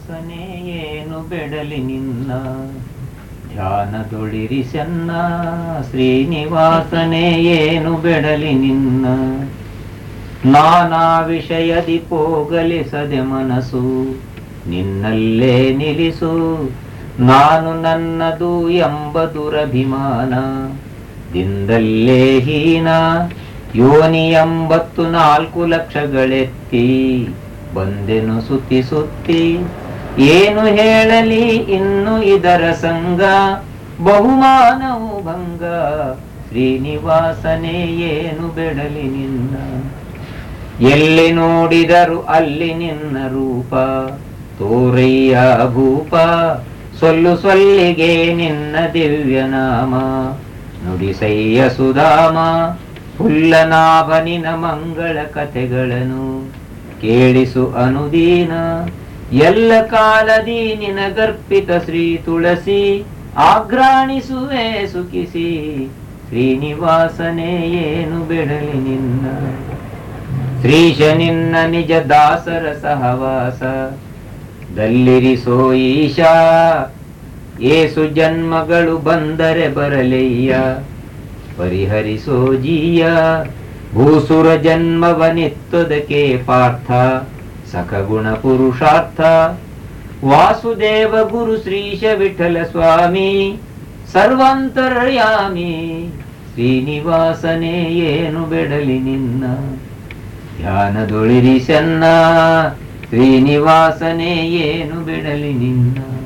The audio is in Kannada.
ಶ್ರೀನಿವಾಸನೇ ಏನು ಬೆಡಲಿ ನಿನ್ನ ಧ್ಯಾನದೊಳಿರಿಸನ್ನ ಶ್ರೀನಿವಾಸನೇ ಏನು ಬೆಡಲಿ ನಿನ್ನ ನಾನಾ ವಿಷಯದಿ ಪೋಗಲಿಸದೆ ಮನಸ್ಸು ನಿನ್ನಲ್ಲೇ ನಿಲ್ಲಿಸು ನಾನು ನನ್ನದು ಎಂಬ ದುರಭಿಮಾನ ದಿಂದಲ್ಲೇ ಹೀನ ಯೋನಿ ಎಂಬತ್ತು ನಾಲ್ಕು ಲಕ್ಷಗಳೆತ್ತಿ ಬಂದೆನು ಸುತ್ತಿ ಸುತ್ತಿ ಏನು ಹೇಳಲಿ ಇನ್ನು ಇದರ ಸಂಗ ಬಹುಮಾನವು ಭಂಗ ಶ್ರೀನಿವಾಸನೇ ಏನು ಬೆಡಲಿ ನಿನ್ನ ಎಲ್ಲಿ ನೋಡಿದರು ಅಲ್ಲಿ ನಿನ್ನ ರೂಪ ತೋರಯ್ಯ ಭೂಪ ಸೊಲ್ಲು ಸೊಲ್ಲಿಗೆ ನಿನ್ನ ದಿವ್ಯ ನಾಮ ನುಡಿಸಯ್ಯ ಸುಧಾಮ ಹುಲ್ಲನಾಭನಿನ ಮಂಗಳ ಕಥೆಗಳನ್ನು ಕೇಳಿಸು ಅನುದೀನ ಎಲ್ಲ ಕಾಲದಿ ನಿನಗರ್ಪಿತ ಶ್ರೀ ತುಳಸಿ ಆಗ್ರಾಣಿಸುವೆ ಸುಖಿಸಿ ಶ್ರೀನಿವಾಸನೇ ಏನು ಬೆಡಲಿ ನಿನ್ನ ಶ್ರೀಶ ನಿನ್ನ ನಿಜ ದಾಸರ ಸಹವಾಸ ದಲ್ಲಿರಿಸೋ ಈಶಾ ಏಸು ಜನ್ಮಗಳು ಬಂದರೆ ಬರಲಯ್ಯ ಪರಿಹರಿಸೋ ಜೀಯ ಭೂಸುರ ಜನ್ಮವನಿತ್ತದಕ್ಕೆ ಪಾರ್ಥ ಸಖಗುಣ ಪುರುಷಾರ್ಥ ವಾಸುದೇವ ಗುರು ಶ್ರೀಶ ವಿಠಲ ಸ್ವಾಮಿ ಸರ್ವಾಂತರ್ಯಾಮಿ ಶ್ರೀನಿವಾಸನೇ ಏನು ಬೆಡಲಿ ನಿನ್ನ ಧ್ಯಾನದೊಳಿರಿಸನ್ನ ಶ್ರೀನಿವಾಸನೇ ಏನು ಬಿಡಲಿ ನಿನ್ನ